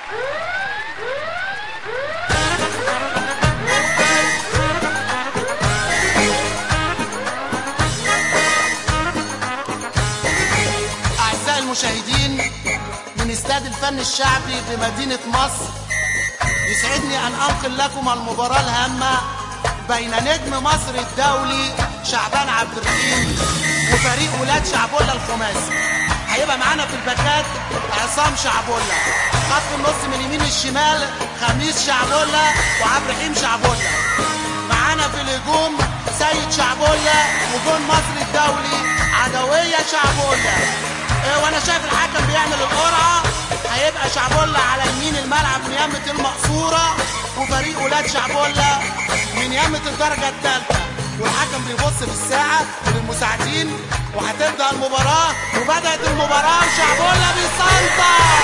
أعزائي المشاهدين من استاد الفن الشعبي بمدينة مصر يسعدني أن أنقل لكم المباراة الهامة بين نجم مصر الدولي شعبان عبد الرحيم وفريق ولاد شعبولة الخماسي هيبقى معانا في الباكات عصام شعبولة خط النص من اليمين الشمال خميس شعبولة وعبد الرحيم شعبولة معانا في الهجوم سيد شعبولة وجون مصر الدولي عدوية شعبولة إيه وانا شايف الحكم بيعمل القرعة هيبقى شعبولة على يمين الملعب من يمة المقصورة وفريق ولاد شعبولة من يمة الدرجة الثالثة والحكم بيبص في الساعة للمساعدين وهتبدأ المباراة وبدأت المباراة وشعبولة بيسنطر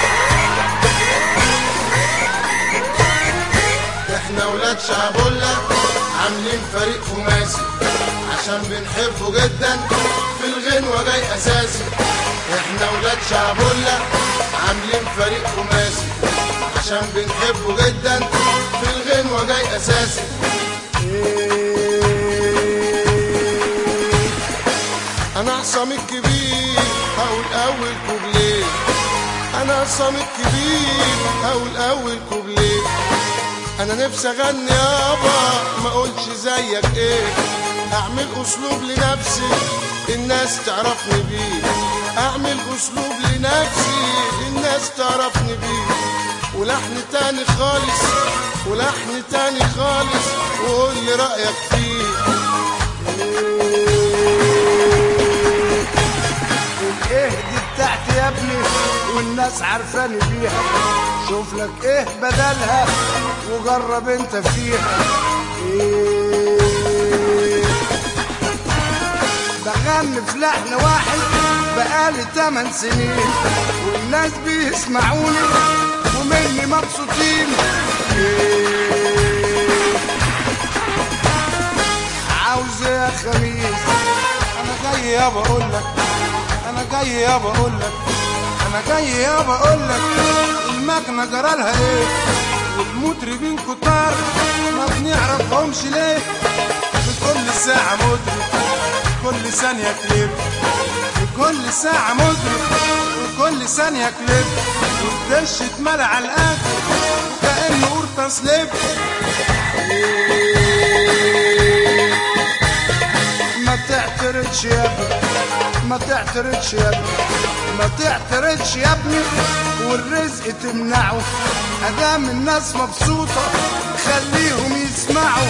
احنا ولاد شعبولة عاملين فريق خماسي عشان بنحبه جدا في الغنوة جاي اساسي احنا ولاد شعبولة عاملين فريق خماسي عشان بنحبه جدا في الغنوة جاي اساسي انا عصام الكبير هقول اول كوبليه انا عصام الكبير هقول اول كوبليه انا نفسي اغني يابا ما اقولش زيك ايه اعمل اسلوب لنفسي الناس تعرفني بيه اعمل اسلوب لنفسي الناس تعرفني بيه ولحن تاني خالص ولحن تاني خالص وقول لي رايك فيه الايه دي بتاعتي يا ابني والناس عارفاني بيها شوف لك ايه بدلها وجرب انت فيها إيه بغني في لحن واحد بقالي 8 سنين والناس بيسمعوني ومني مبسوطين إيه عاوز إيه يا خميس انا جاي يابا اقول لك انا جاي يابا اقول لك انا جاي يابا اقول لك المكنه جرالها ايه والمطربين كتار ما بنعرفهمش ليه في كل ساعه مطرب كل ثانيه كليب في كل ساعه مطرب وكل ثانيه كليب والدش اتملى على الاخر كانه قرطه سليب ما تعترضش يا ابني ما تعترضش يا ابني ما تعترضش يا ابني والرزق تمنعه ادام الناس مبسوطه خليهم يسمعوا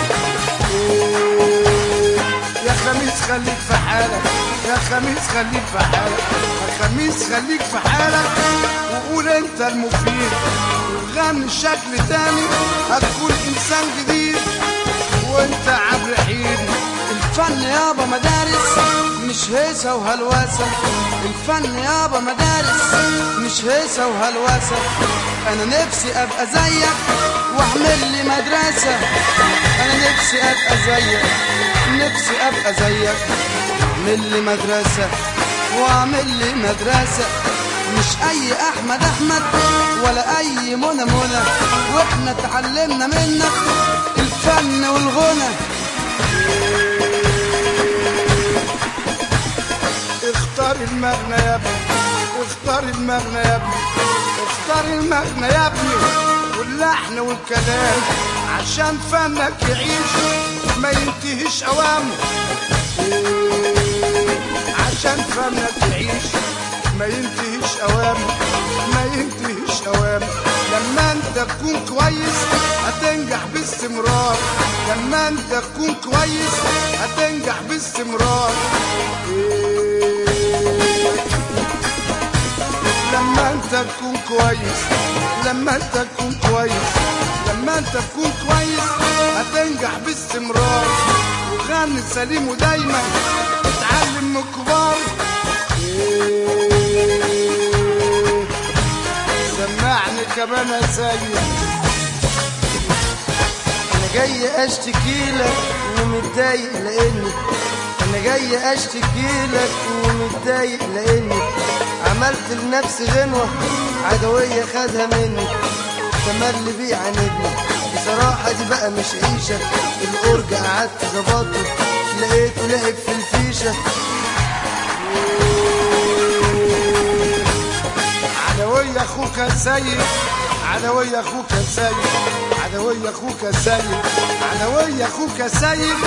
إيه، يا خميس خليك في حالك يا خميس خليك في حالك يا خميس خليك في حالك وقول انت المفيد وغني شكل تاني هتكون انسان جديد وانت عبد الرحيم الفن يابا مدارس مش هيصة وهلوسة الفن يابا مدارس مش هيصة وهلوسة انا نفسي ابقى زيك واعمل لي مدرسة انا نفسي ابقى زيك نفسي ابقى زيك اعمل لي مدرسة واعمل لي مدرسة مش اي احمد احمد ولا اي منى منى واحنا اتعلمنا منك الفن والغنى اختار المغنى يا ابني اختار المغنى يا ابني اختار المغنى يا ابني واللحن والكلام عشان فنك يعيش ما ينتهيش اوامه إيه، عشان فنك يعيش ما ينتهيش اوامه ما ينتهيش اوامه لما انت تكون كويس هتنجح باستمرار لما انت تكون كويس هتنجح باستمرار إيه، لما انت تكون كويس لما انت تكون كويس لما انت تكون كويس هتنجح باستمرار وغني سليم ودايما اتعلم من الكبار إيه، سمعني كمان يا سيد انا جاي اشتكي لك ومتضايق لاني انا جاي اشتكي لك ومتضايق لاني عملت لنفسي غنوة عدوية خدها مني تملي بيعاندني بصراحة دي بقى مش عيشة الأورج قعدت ظبطه لقيته لعب في الفيشة عدوية اخوك السيد عدوية اخوك السيد عدوية اخوك السيد عدوية اخوك السيد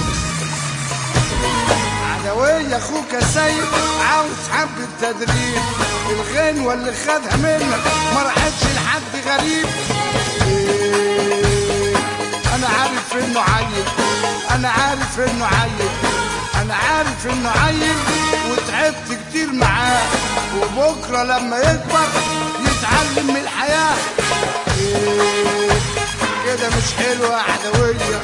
عدوية اخوك السيد عاوز حبة تدريب الغنوة اللي خدها منك ما راحتش لحد غريب إيه، انا عارف انه عيل انا عارف انه عيل انا عارف انه عيل وتعبت كتير معاه وبكره لما يكبر يتعلم من الحياه إيه، كده مش حلوه عدويه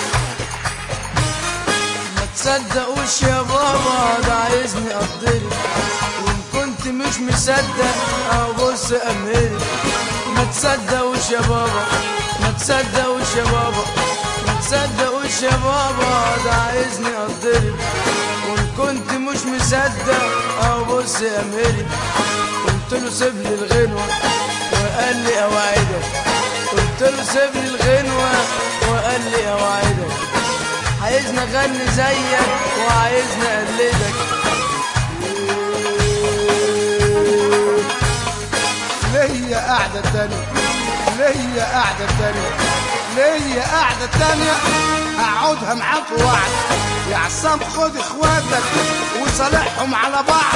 ما تصدقوش يا بابا ده عايزني اقدرك وان كنت مش مصدق اهو بص امري ما تصدقوش يا بابا ما تصدقوش يا بابا ما تصدقوش يا بابا ده عايزني اقدرك وان كنت مش مصدق اهو بص امري قلت له سيب لي الغنوه وقال لي اوعدك قلت له سيب لي الغنوه وقال لي اوعدك عايزني اغني زيك وعايزني اقلدك ليا قاعدة تانية ليا قاعدة تانية ليا قاعدة تانية هقعدها معاك وعد يا عصام خد اخواتك وصالحهم على بعض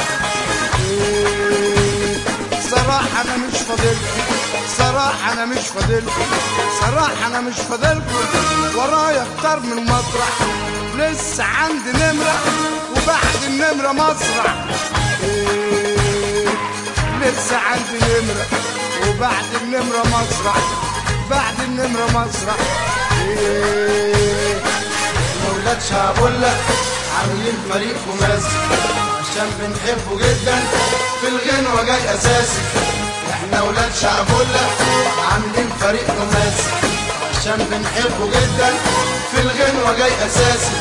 إيه، صراحة أنا مش فاضلكم صراحة أنا مش فاضلكم صراحة أنا مش فاضلكم ورايا أكتر من مطرح لسه عندي نمرة وبعد النمرة مسرح إيه، لسه عندي نمرة وبعد النمرة مسرح بعد النمرة مسرح إيه ما ولادش هقول لك عاملين فريق خماسي عشان بنحبه جدا في الغنوة جاي اساسي احنا ولاد شعبولة عاملين فريق خماسي عشان بنحبه جدا في الغنوة جاي اساسي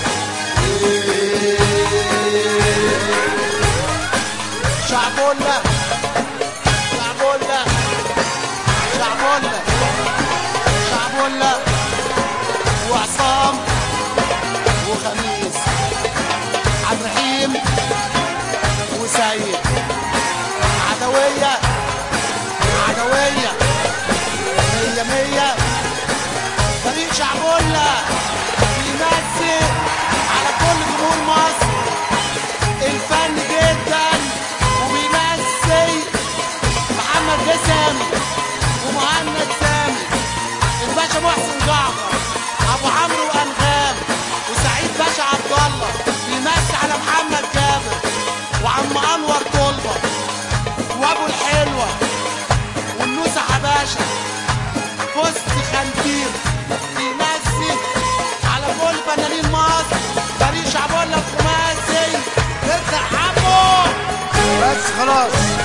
شعبولة شعبولة شعبولة شعبولة وعصام وخميس عبد الرحيم وسيد عدوية عدوية مية مية فريق شعبولة بيمثل على كل جمهور مصر الفن جدا وبيمثل محمد جسام ومهند سامي الباشا محسن جعفر ابو عمرو وانغام وسعيد باشا عبد الله بيمثل على محمد جابر وعم انور طلبه وابو الحلوه والنوسه حباشه فست خنتير بيمثل على كل فنانين مصر فريق شعبولة الخماسي نفتح حبه بس خلاص